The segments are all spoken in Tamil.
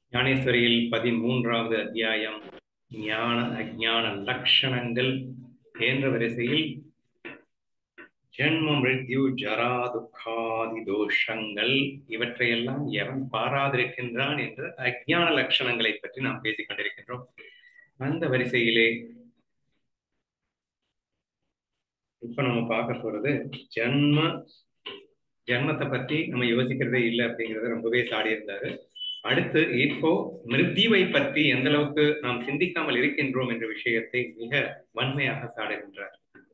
ஞானேஸ்வரியில் பதிமூன்றாவது அத்தியாயம் ஞான அஜான லட்சணங்கள் என்ற வரிசையில் ஜென்ம மிருத்யு ஜரா துக்காதி தோஷங்கள் இவற்றையெல்லாம் எவன் பாராதிருக்கின்றான் என்ற அஜான லட்சணங்களை பற்றி நாம் பேசிக் கொண்டிருக்கின்றோம் அந்த வரிசையிலே இப்ப நம்ம பார்க்க போறது ஜென்ம ஜென்மத்தை பத்தி நம்ம யோசிக்கிறதே இல்லை அப்படிங்கறத ரொம்பவே சாடி இருந்தாரு அடுத்து இப்போ மிருத்யுவை பற்றி எந்த அளவுக்கு நாம் சிந்திக்காமல் இருக்கின்றோம் என்ற விஷயத்தை மிக வன்மையாக சாடுகின்றார்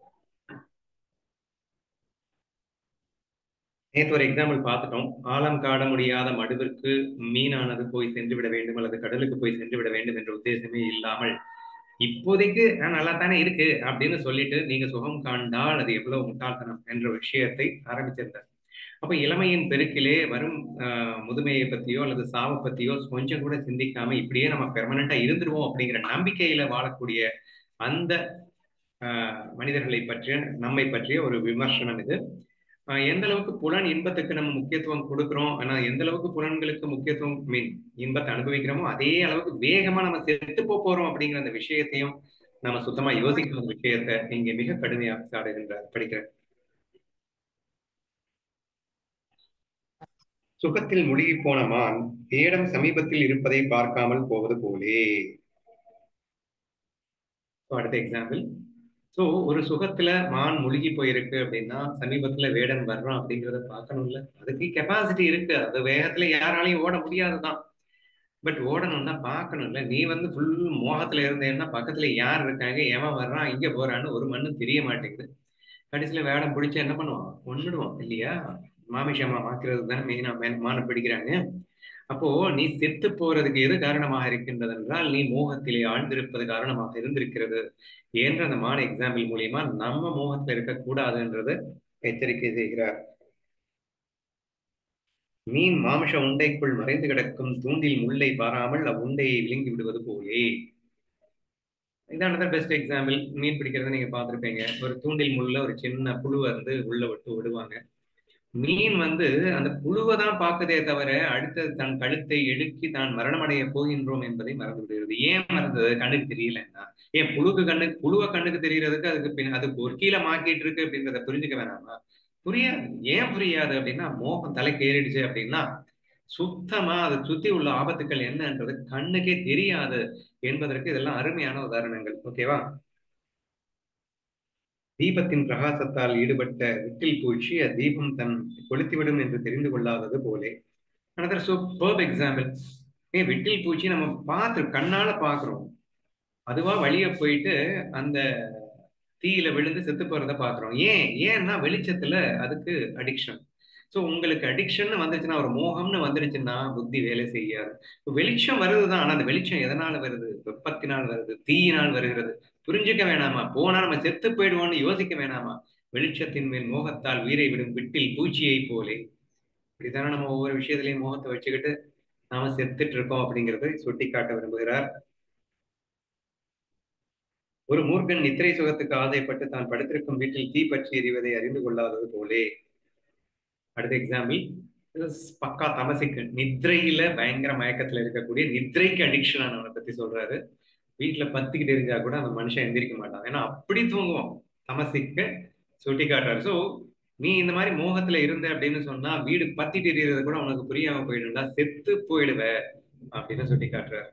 நேற்று ஒரு எக்ஸாம்பிள் பார்த்துட்டோம் ஆழம் காட முடியாத மடுவிற்கு மீனானது போய் சென்று விட வேண்டும் அல்லது கடலுக்கு போய் சென்று விட வேண்டும் என்ற உத்தேசமே இல்லாமல் இப்போதைக்கு நல்லா தானே இருக்கு அப்படின்னு சொல்லிட்டு நீங்க சுகம் காண்டால் அது எவ்வளவு முட்டாள்தனம் என்ற விஷயத்தை ஆரம்பிச்சிருந்தார் அப்ப இளமையின் பெருக்கிலே வரும் முதுமையை பத்தியோ அல்லது சாவை பத்தியோ கொஞ்சம் கூட சிந்திக்காம இப்படியே நம்ம பெர்மனண்டா இருந்துருவோம் அப்படிங்கிற நம்பிக்கையில வாழக்கூடிய அந்த மனிதர்களை பற்றிய நம்மை பற்றிய ஒரு விமர்சனம் இது எந்த அளவுக்கு புலன் இன்பத்துக்கு நம்ம முக்கியத்துவம் கொடுக்குறோம் ஆனா எந்த அளவுக்கு புலன்களுக்கு முக்கியத்துவம் மீன் இன்பத்தை அனுபவிக்கிறோமோ அதே அளவுக்கு வேகமா நம்ம செத்து போறோம் அப்படிங்கிற அந்த விஷயத்தையும் நம்ம சுத்தமா யோசிக்கிற விஷயத்த இங்க மிக கடுமையாக சாடுகின்றார் படிக்கிறேன் சுகத்தில் முழுகி போன மான் தேடம் சமீபத்தில் இருப்பதை பார்க்காமல் போவது போலே அடுத்த எக்ஸாம்பிள் ஸோ ஒரு சுகத்துல மான் முழுகி போயிருக்கு அப்படின்னா சமீபத்துல வேடன் வர்றான் அப்படிங்கிறத பார்க்கணும்ல அதுக்கு கெப்பாசிட்டி இருக்கு அது வேகத்துல யாராலையும் ஓட முடியாதுதான் பட் ஓடணும்னா பார்க்கணும்ல நீ வந்து ஃபுல் மோகத்துல இருந்தேன்னா பக்கத்துல யார் இருக்காங்க எவன் வர்றான் இங்க போறான்னு ஒரு மண்ணும் தெரிய மாட்டேங்குது கடைசியில வேடம் பிடிச்சு என்ன பண்ணுவான் ஒன்னுடுவான் இல்லையா மாமிஷமா மாக்கிறது தானே மெயினா மான பிடிக்கிறாங்க அப்போ நீ செத்து போறதுக்கு எது காரணமாக இருக்கின்றது என்றால் நீ மோகத்திலே ஆழ்ந்திருப்பது காரணமாக இருந்திருக்கிறது என்ற அந்த மான எக்ஸாம்பிள் மூலியமா நம்ம மோகத்துல இருக்கக்கூடாதுன்றது எச்சரிக்கை செய்கிறார் மீன் மாமிஷ உண்டைக்குள் மறைந்து கிடக்கும் தூண்டில் முல்லை பாராமல் அவ்வுண்டையை விழுங்கி விடுவது போலே இதானது பெஸ்ட் எக்ஸாம்பிள் மீன் பிடிக்கிறத நீங்க பார்த்துருப்பீங்க ஒரு தூண்டில் முள்ள ஒரு சின்ன புழுவை வந்து உள்ள விட்டு விடுவாங்க மீன் வந்து அந்த புழுவை தான் பார்க்கதே தவிர அடுத்த தன் கழுத்தை எடுக்கி தான் மரணமடைய போகின்றோம் என்பதை மறந்து விடுகிறது ஏன் மறந்தது கண்ணுக்கு தெரியலன்னா ஏன் புழுக்கு கண்ணு புழுவை கண்ணுக்கு தெரியறதுக்கு அதுக்கு பின் அதுக்கு ஒரு கீழே மாக்கிட்டு இருக்கு அப்படின்றத புரிஞ்சுக்க வேணாமா புரியாது ஏன் புரியாது அப்படின்னா மோகம் தலைக்கு ஏறிடுச்சு அப்படின்னா சுத்தமா அதை சுத்தி உள்ள ஆபத்துக்கள் என்னன்றது கண்ணுக்கே தெரியாது என்பதற்கு இதெல்லாம் அருமையான உதாரணங்கள் ஓகேவா தீபத்தின் பிரகாசத்தால் ஈடுபட்ட விட்டில் பூச்சி தீபம் தன் கொளுத்திவிடும் என்று தெரிந்து கொள்ளாதது போலே அனதர் சூப்பர் எக்ஸாம்பிள் ஏன் விட்டில் பூச்சி நம்ம பார்த்து கண்ணால பாக்குறோம் அதுவா வழிய போயிட்டு அந்த தீயில விழுந்து செத்து போறத பாக்குறோம் ஏன் ஏன்னா வெளிச்சத்துல அதுக்கு அடிக்ஷன் ஸோ உங்களுக்கு அடிக்ஷன் வந்துருச்சுன்னா ஒரு மோகம்னு வந்துருச்சுன்னா புத்தி வேலை செய்யாது வெளிச்சம் வருதுதான் ஆனா அந்த வெளிச்சம் எதனால வருது வெப்பத்தினால் வருது தீயினால் வருகிறது புரிஞ்சுக்க வேணாமா போனா நம்ம செத்து போயிடுவோம்னு யோசிக்க வேணாமா வெளிச்சத்தின் மேல் மோகத்தால் உயிரை விடும் விட்டில் பூச்சியை போலே இப்படித்தானே நம்ம ஒவ்வொரு விஷயத்திலையும் மோகத்தை வச்சுக்கிட்டு நாம செத்துட்டு இருக்கோம் அப்படிங்கறத சுட்டி காட்ட விரும்புகிறார் ஒரு மூர்க்கன் நித்திரை சுகத்துக்கு ஆசைப்பட்டு தான் படுத்திருக்கும் வீட்டில் தீ பற்றி எறிவதை அறிந்து கொள்ளாதது போலே அடுத்த எக்ஸாம்பிள் பக்கா தமசிக்கு நித்ரையில பயங்கர மயக்கத்துல இருக்கக்கூடிய நித்ரைக்கு அடிக்ஷன் ஆனவனை பத்தி சொல்றாரு வீட்டுல பத்துக்கு தெரிஞ்சா கூட அந்த மனுஷன் எந்திரிக்க மாட்டான் ஏன்னா அப்படி தூங்குவோம் தமசிக்க சுட்டி காட்டுறாரு ஸோ நீ இந்த மாதிரி மோகத்துல இருந்த அப்படின்னு சொன்னா வீடு பத்திட்டு எரியறது கூட உனக்கு புரியாம போயிடும்டா செத்து போயிடுவ அப்படின்னு சுட்டி காட்டுறாரு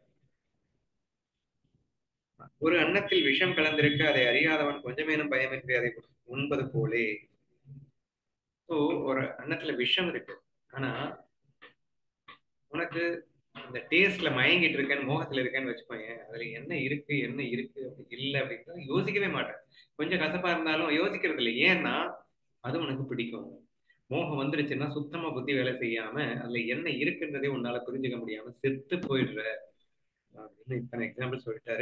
ஒரு அன்னத்தில் விஷம் கலந்திருக்க அதை அறியாதவன் கொஞ்சமேனும் பயமின்றி அதை உண்பது போலே ஸோ ஒரு அன்னத்துல விஷம் இருக்கு ஆனா உனக்கு அந்த டேஸ்ட்ல மயங்கிட்டு இருக்கேன் மோகத்துல இருக்கேன்னு வச்சுக்கோங்க அதுல என்ன இருக்கு என்ன இருக்கு அப்படி இல்லை அப்படின்னு யோசிக்கவே மாட்டேன் கொஞ்சம் கசப்பா இருந்தாலும் யோசிக்கிறது இல்லை ஏன்னா அது உனக்கு பிடிக்கும் மோகம் வந்துருச்சுன்னா சுத்தமா புத்தி வேலை செய்யாம அதுல என்ன இருக்குன்றதே உன்னால புரிஞ்சுக்க முடியாம செத்து போயிடுற அப்படின்னு இத்தனை எக்ஸாம்பிள் சொல்லிட்டாரு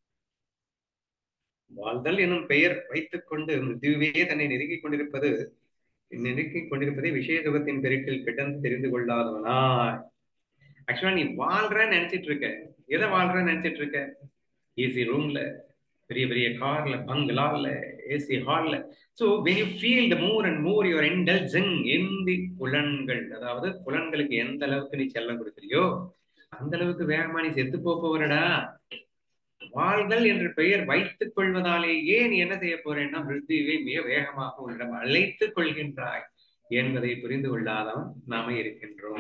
வாழ்தல் எனும் பெயர் வைத்துக் கொண்டு மிருத்யுவே தன்னை நெருங்கிக் கொண்டிருப்பது நெருக்கிக் கொண்டிருப்பதை விஷய சுகத்தின் பெருக்கில் கிடந்து தெரிந்து கொள்ளாதவனா ஆக்சுவலா நீ வாழ்றன்னு நினைச்சிட்டு இருக்க எதை வாழ்றன்னு நினைச்சிட்டு இருக்க ஏசி ரூம்ல பெரிய பெரிய கார்ல பங்களால ஏசி ஹால்ல so when you feel the more and more your indulging எந்தி புலன்கள் அதாவது புலன்களுக்கு எந்த அளவுக்கு நீ செல்லம் கொடுக்குறியோ அந்த அளவுக்கு வேகமா நீ செத்து போப்பவரடா வாழ்தல் என்ற பெயர் வைத்துக் கொள்வதாலேயே நீ என்ன செய்ய போறேன்னா மிருத்யுவை மிக வேகமாக உன்னிடம் அழைத்துக் கொள்கின்றாய் என்பதை புரிந்து கொள்ளாதவன் நாம இருக்கின்றோம்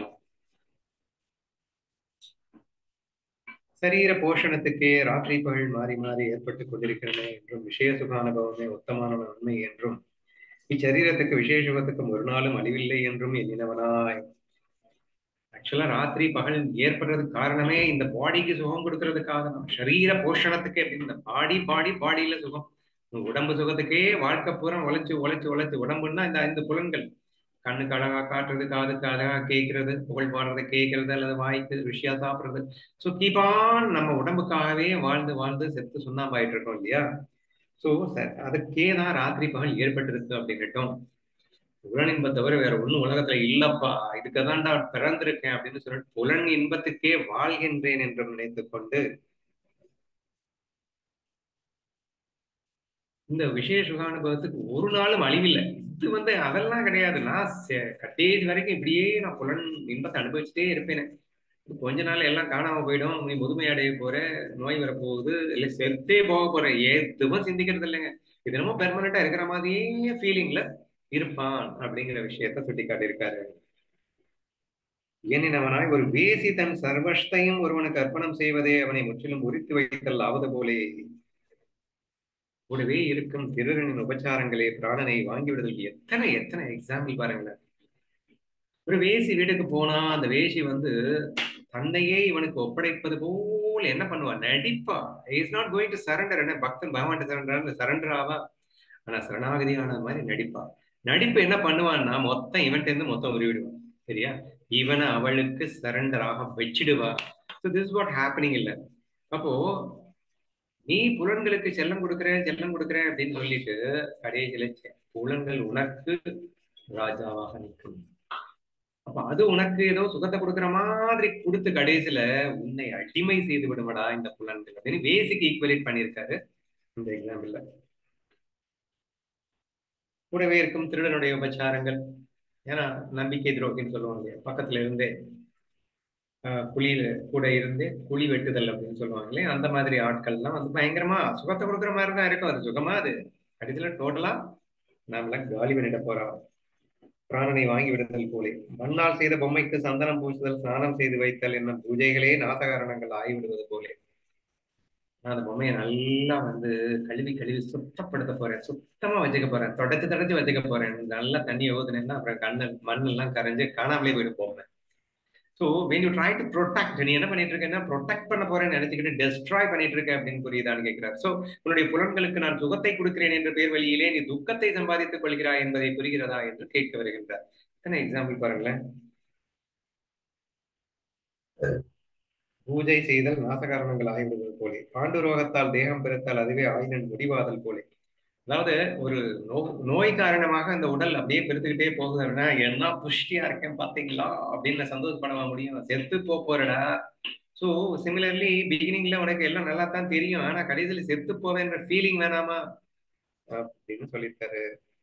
சரீர போஷணத்துக்கே ராத்திரி பகல் மாறி மாறி ஏற்பட்டுக் கொண்டிருக்கிறது என்றும் விஷய சுகானுபவமே உத்தமான உண்மை என்றும் இச்சரீரத்துக்கு விசேஷ சுகத்துக்கும் ஒரு நாளும் அழிவில்லை என்றும் எண்ணினவனாய் ஆக்சுவலா ராத்திரி பகல் ஏற்படுறதுக்கு காரணமே இந்த பாடிக்கு சுகம் கொடுக்கறதுக்காக தான் சரீர போஷணத்துக்கே அப்படின்னு இந்த பாடி பாடி பாடியில சுகம் உடம்பு சுகத்துக்கே வாழ்க்கை பூரா உழைச்சு உழைச்சு உழைச்சு உடம்புன்னா இந்த ஐந்து புலன்கள் கண்ணுக்கு அழகா காட்டுறது காதுக்கு அழகா கேட்கறது புகழ் பாடுறது கேட்கறது அல்லது வாய்க்கு ருஷியா சாப்பிடுறது ஸோ கீப்பான் நம்ம உடம்புக்காகவே வாழ்ந்து வாழ்ந்து செத்து சுண்ணாம்பாயிட்டு இருக்கோம் இல்லையா ஸோ அதுக்கே தான் ராத்திரி பகல் ஏற்பட்டிருக்கு அப்படின்னுட்டும் புலன் இன்பத்தை தவிர வேற ஒண்ணும் உலகத்துல இல்லப்பா இதுக்குதான்டா பிறந்திருக்கேன் அப்படின்னு சொல்லிட்டு புலன் இன்பத்துக்கே வாழ்கின்றேன் என்று நினைத்துக் கொண்டு இந்த விசேஷ சுகானுபவத்துக்கு ஒரு நாளும் அழிவில்லை இது வந்து அதெல்லாம் கிடையாது நான் கட்டேஜ் வரைக்கும் இப்படியே நான் புலன் இன்பத்தை அனுபவிச்சுட்டே இருப்பேன் கொஞ்ச நாள் எல்லாம் காணாம போயிடும் நீ முதுமை அடைய போற நோய் வரப்போகுது இல்லை செத்தே போக போற எதுவும் சிந்திக்கிறது இல்லைங்க இது என்னமோ பெர்மனண்டா இருக்கிற மாதிரியே ஃபீலிங்ல இருப்பான் அப்படிங்கிற விஷயத்த சுட்டி காட்டியிருக்காரு ஏனினவனாய் ஒரு வேசி தன் சர்வஷ்டையும் ஒருவனுக்கு அர்ப்பணம் செய்வதே அவனை முற்றிலும் உரித்து வைத்தல் ஆவது போலே கூடவே இருக்கும் திருடனின் உபச்சாரங்களே பிராணனை வாங்கிவிடுதல் எத்தனை எத்தனை எக்ஸாம்பிள் பாருங்களேன் ஒரு வேசி வீட்டுக்கு போனா அந்த வேசி வந்து தன்னையே இவனுக்கு ஒப்படைப்பது போல் என்ன பண்ணுவான் நடிப்பா is not going to surrender என்ன பக்தன் பகவான் சரண்டர் சரண்டர் ஆவா ஆனா சரணாகதியான மாதிரி நடிப்பா நடிப்பு என்ன பண்ணுவான்னா மொத்தம் இவன்ட்டு இருந்து மொத்தம் உருவிடுவான் சரியா இவனை அவளுக்கு சரண்டராக வச்சிடுவா ஸோ திஸ் வாட் ஹேப்பனிங் இல்லை அப்போ நீ புலன்களுக்கு செல்லம் கொடுக்குறேன் செல்லம் கொடுக்குறேன் அப்படின்னு சொல்லிட்டு கடைசியில புலன்கள் உனக்கு ராஜாவாக நிற்கும் அப்ப அது உனக்கு ஏதோ சுகத்தை கொடுக்குற மாதிரி கொடுத்து கடைசியில உன்னை அடிமை செய்து விடுமடா இந்த புலன்கள் அப்படின்னு பேசிக் ஈக்குவலேட் பண்ணியிருக்காரு இந்த எக்ஸாம்பிள்ல கூடவே இருக்கும் திருடனுடைய உபச்சாரங்கள் ஏன்னா நம்பிக்கை துரோகின்னு சொல்லுவாங்க பக்கத்துல இருந்தே குழியில கூட இருந்து குழி வெட்டுதல் அப்படின்னு சொல்லுவாங்களே அந்த மாதிரி ஆட்கள்லாம் வந்து பயங்கரமா சுகத்தை கொடுக்குற மாதிரி தான் இருக்கும் அது சுகமா அது கடைசியில டோட்டலா நம்மள காலி பண்ணிட போறோம் பிராணனை வாங்கி விடுதல் போலே மண்ணால் செய்த பொம்மைக்கு சந்தனம் பூசுதல் ஸ்நானம் செய்து வைத்தல் என்ன பூஜைகளே நாசகாரணங்கள் ஆகிவிடுவது போலே நான் அந்த பொம்மையை நல்லா வந்து கழுவி கழுவி சுத்தப்படுத்த போறேன் சுத்தமா வச்சுக்க போறேன் தொடச்சு தொடச்சு வச்சுக்க போறேன் நல்லா தண்ணி ஊதுனேன்னா அப்புறம் கண்ணு மண்ணெல்லாம் கரைஞ்சு காணாமலே போயிட்டு போவேன் so when you try to protect நீ என்ன பண்ணிட்டு இருக்கேன்னா ப்ரொடெக்ட் பண்ண போறேன்னு நினைச்சுக்கிட்டு டெஸ்ட்ராய் பண்ணிட்டு இருக்க அப்படின்னு புரியுதான்னு கேட்கிறார் ஸோ உன்னுடைய புலன்களுக்கு நான் சுகத்தை கொடுக்கிறேன் என்ற பேர் வழியிலே நீ துக்கத்தை சம்பாதித்துக் கொள்கிறாய் என்பதை புரிகிறதா என்று கேட்க வருகின்றார் எத்தனை எக்ஸாம்பிள் பாருங்களேன் பூஜை செய்தல் நாசகாரணங்கள் ஆய்விடுவது போலே பாண்டுரோகத்தால் தேகம் பெருத்தால் அதுவே ஆயினன் முடிவாதல் போலே அதாவது ஒரு நோ நோய் காரணமாக அந்த உடல் அப்படியே பெருத்துக்கிட்டே போகுதுன்னா என்ன புஷ்டியா இருக்கேன் பாத்தீங்களா அப்படின்னு சந்தோஷப்படவா முடியும் செத்து போறடா ஸோ சிமிலர்லி பிகினிங்ல உனக்கு எல்லாம் நல்லா தான் தெரியும் ஆனா கடைசியில செத்து போவேன்ற ஃபீலிங் வேணாமா அப்படின்னு சொல்லியிருக்காரு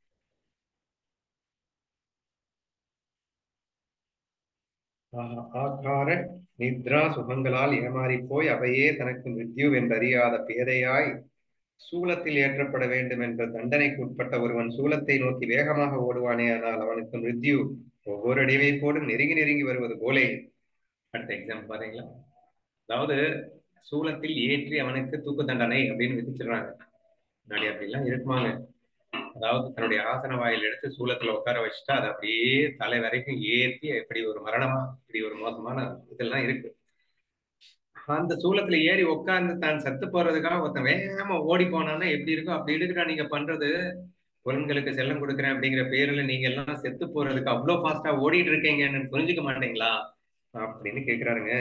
ஆகார நித்ரா சுகங்களால் ஏமாறி போய் அவையே தனக்கு மிருத்யு என்றறியாத பேதையாய் சூலத்தில் ஏற்றப்பட வேண்டும் என்ற தண்டனைக்கு உட்பட்ட ஒருவன் சூலத்தை நோக்கி வேகமாக ஓடுவானே ஆனால் அவனுக்கு மிருத்யு ஒவ்வொரு அடிவைப்போடும் நெருங்கி நெருங்கி வருவது போலே அடுத்த எக்ஸாம்பிள் பாத்தீங்களா அதாவது சூலத்தில் ஏற்றி அவனுக்கு தூக்கு தண்டனை அப்படின்னு விதிச்சிடுறாங்க முன்னாடி அப்படிலாம் இருக்குமாங்க அதாவது தன்னுடைய ஆசன வாயில் எடுத்து சூலத்துல உட்கார வச்சுட்டா அது அப்படியே தலை வரைக்கும் ஏற்றி இப்படி ஒரு மரணமா இப்படி ஒரு மோசமான இதெல்லாம் இருக்கு அந்த சூலத்துல ஏறி உட்கார்ந்து தான் செத்து போறதுக்காக ஒருத்தன் வேகமா ஓடி போனான்னா எப்படி இருக்கும் அப்படி இருக்குடா நீங்க பண்றது புலன்களுக்கு செல்லம் கொடுக்குறேன் அப்படிங்கிற பேர்ல நீங்க எல்லாம் செத்து போறதுக்கு அவ்வளவு ஃபாஸ்டா ஓடிட்டு இருக்கீங்கன்னு புரிஞ்சுக்க மாட்டீங்களா அப்படின்னு கேக்குறாருங்க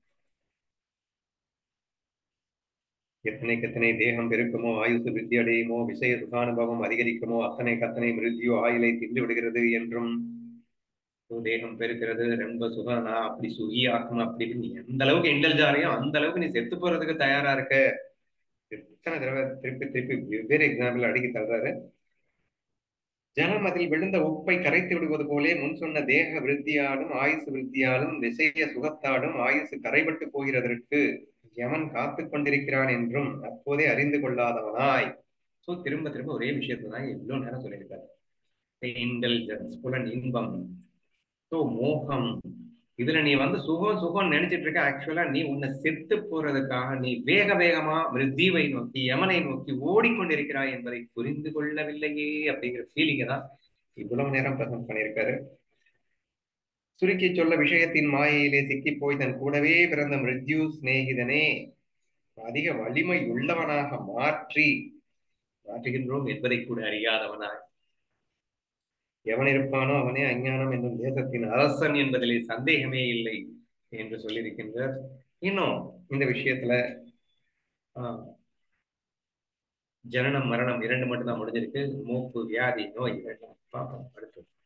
எத்தனைக்கு எத்தனை தேகம் பெருக்குமோ ஆயுசு விருத்தி அடையுமோ விஷய சுகானுபவம் அதிகரிக்குமோ அத்தனை கத்தனை மிருத்தியோ ஆயுளை தின்று விடுகிறது என்றும் தேகம் பெருக்கிறது ரொம்ப சுகனா அப்படி சுகி ஆக்கும் அப்படி நீ எந்த அளவுக்கு இன்டெலிஜாரையோ அந்த அளவுக்கு நீ செத்து போறதுக்கு தயாரா இருக்க எத்தனை தடவை திருப்பி திருப்பி வெவ்வேறு எக்ஸாம்பிள் அடிக்கி தள்ளுறாரு ஜலம் அதில் விழுந்த உப்பை கரைத்து விடுவது போலே முன் சொன்ன தேக விருத்தியாலும் ஆயுசு விருத்தியாலும் விஷய சுகத்தாலும் ஆயுசு கரைபட்டு போகிறதற்கு எவன் காத்து கொண்டிருக்கிறான் என்றும் அப்போதே அறிந்து கொள்ளாதவனாய் சோ திரும்ப திரும்ப ஒரே விஷயத்தை தான் இவ்வளவு நேரம் சொல்லியிருக்காரு இன்டெலிஜென்ஸ் புலன் இன்பம் சோ மோகம் இதுல நீ வந்து சுகம் சுகம் நினைச்சிட்டு இருக்க ஆக்சுவலா நீ உன்னை செத்து போறதுக்காக நீ வேக வேகமா மிருத்தீவை நோக்கி யமனை நோக்கி ஓடிக்கொண்டிருக்கிறாய் என்பதை புரிந்து கொள்ளவில்லையே அப்படிங்கிற ஃபீலிங்கை தான் இவ்வளவு நேரம் பிரசன்ட் பண்ணியிருக்காரு சுருக்கி சொல்ல விஷயத்தின் மாயையிலே சிக்கி போய் தன் கூடவே பிறந்த மிருத்யு சிநேகிதனே அதிக வலிமை உள்ளவனாக மாற்றி மாற்றுகின்றோம் என்பதை கூட அறியாதவனாய் எவன் இருப்பானோ அவனே அஞ்ஞானம் என்னும் தேசத்தின் அரசன் என்பதிலே சந்தேகமே இல்லை என்று சொல்லியிருக்கின்றார் இன்னும் இந்த விஷயத்துல ஆஹ் ஜனனம் மரணம் இரண்டு மட்டும் தான் முடிஞ்சிருக்கு மூப்பு வியாதி நோய் இரண்டும் பார்ப்போம் அடுத்து